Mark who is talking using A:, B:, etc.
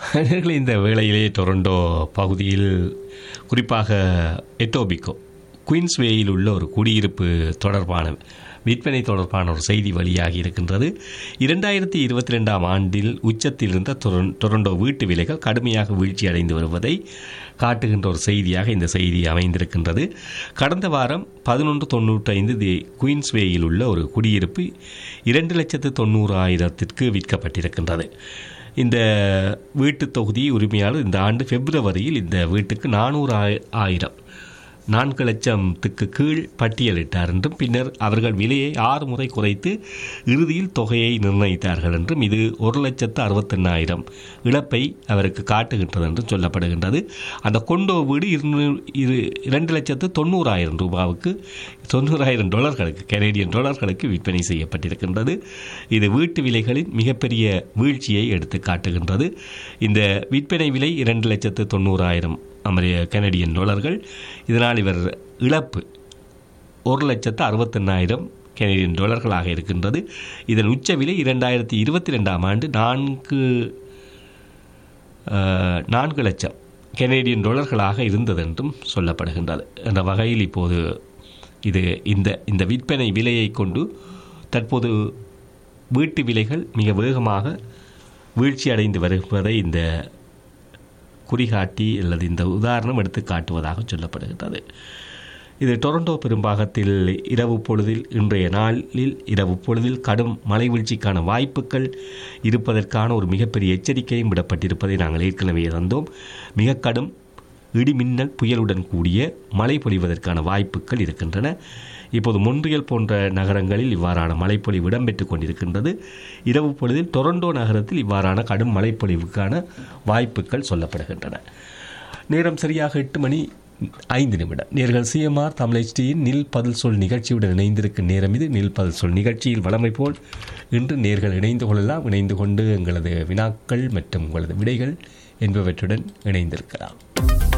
A: நேயர்களே, இந்த வேளையிலே டொரண்டோ பகுதியில் குறிப்பாக எட்டோபிக்கோ குயின்ஸ்வேயில் உள்ள ஒரு குடியிருப்பு தொடர்பான விற்பனை தொடர்பான ஒரு செய்தி வெளியாகி இருக்கின்றது இரண்டாயிரத்தி இருபத்தி ரெண்டாம் ஆண்டில் உச்சத்தில் இருந்த டொரன்- டொரண்டோ வீட்டு விலைகள் கடுமையாக வீழ்ச்சி அடைந்து வருவதை காட்டுகின்ற ஒரு செய்தியாக இந்த செய்தி அமைந்திருக்கின்றது கடந்த வாரம் பதினொன்று தொண்ணூற்றைந்து தி குயின்ஸ்வேயில் உள்ள ஒரு குடியிருப்பு இரண்டு லட்சத்து தொண்ணூறாயிரத்திற்கு விற்கப்பட்டிருக்கின்றது இந்த வீட்டு தொகுதி உரிமையாளர் இந்த ஆண்டு பிப்ரவரியில் இந்த வீட்டுக்கு நானூறு ஆயிரம் நான்கு லட்சத்துக்கு கீழ் பட்டியலிட்டார் என்றும் பின்னர் அவர்கள் விலையை ஆறு முறை குறைத்து இறுதியில் தொகையை நிர்ணயித்தார்கள் என்றும் இது ஒரு லட்சத்து அறுபத்தெண்ணாயிரம் இழப்பை அவருக்கு காட்டுகின்றது என்றும் சொல்லப்படுகின்றது அந்த கொண்டோ வீடு இருநூறு இரு இரண்டு லட்சத்து தொண்ணூறாயிரம் ரூபாவுக்கு தொண்ணூறாயிரம் டாலர்களுக்கு கனேடியன் டாலர்களுக்கு விற்பனை செய்யப்பட்டிருக்கின்றது இது வீட்டு விலைகளின் மிகப்பெரிய வீழ்ச்சியை எடுத்து காட்டுகின்றது இந்த விற்பனை விலை இரண்டு லட்சத்து தொண்ணூறாயிரம் அமெரிய கனடியன் டாலர்கள் இதனால் இவர் இழப்பு ஒரு லட்சத்து அறுபத்தெண்ணாயிரம் கனடியன் டாலர்களாக இருக்கின்றது இதன் உச்ச விலை இரண்டாயிரத்தி இருபத்தி ரெண்டாம் ஆண்டு நான்கு அஹ், நான்கு லட்சம் கனேடியன் டாலர்களாக இருந்தது என்றும் சொல்லப்படுகின்றது என்ற வகையில் இப்போது இது இந்த இந்த விற்பனை விலையை கொண்டு தற்போது வீட்டு விலைகள் மிக வேகமாக வீழ்ச்சி அடைந்து வருவதை இந்த குறிகாட்டி அல்லது இந்த உதாரணம் எடுத்து காட்டுவதாக சொல்லப்படுகிறது இது டொரண்டோ பெரும்பாகத்தில் இரவு பொழுதில் இன்றைய நாளில் இரவு பொழுதில் கடும் மழை வீழ்ச்சிக்கான வாய்ப்புகள் இருப்பதற்கான ஒரு மிகப்பெரிய எச்சரிக்கையும் விடப்பட்டிருப்பதை நாங்கள் ஏற்கனவே தந்தோம் மிக கடும் இடிமின்னல் புயலுடன் கூடிய மழை பொழிவதற்கான வாய்ப்புகள் இருக்கின்றன இப்போது மொன்றியல் போன்ற நகரங்களில் இவ்வாறான மழைப்பொழிவு இடம்பெற்றுக் கொண்டிருக்கின்றது இரவு பொழுதில் டொரண்டோ நகரத்தில் இவ்வாறான கடும் மழைப்பொழிவுக்கான வாய்ப்புகள் சொல்லப்படுகின்றன நேரம் சரியாக எட்டு மணி ஐந்து நிமிடம் நேர்கள் சிஎம்ஆர் தமிழ்ச்சியின் நில் பதில் சொல் நிகழ்ச்சியுடன் இணைந்திருக்கும் நேரம் இது நில் பதில் சொல் நிகழ்ச்சியில் வளமை போல் இன்று நேர்கள் இணைந்து கொள்ளலாம் இணைந்து கொண்டு எங்களது வினாக்கள் மற்றும் உங்களது விடைகள் என்பவற்றுடன் இணைந்திருக்கலாம்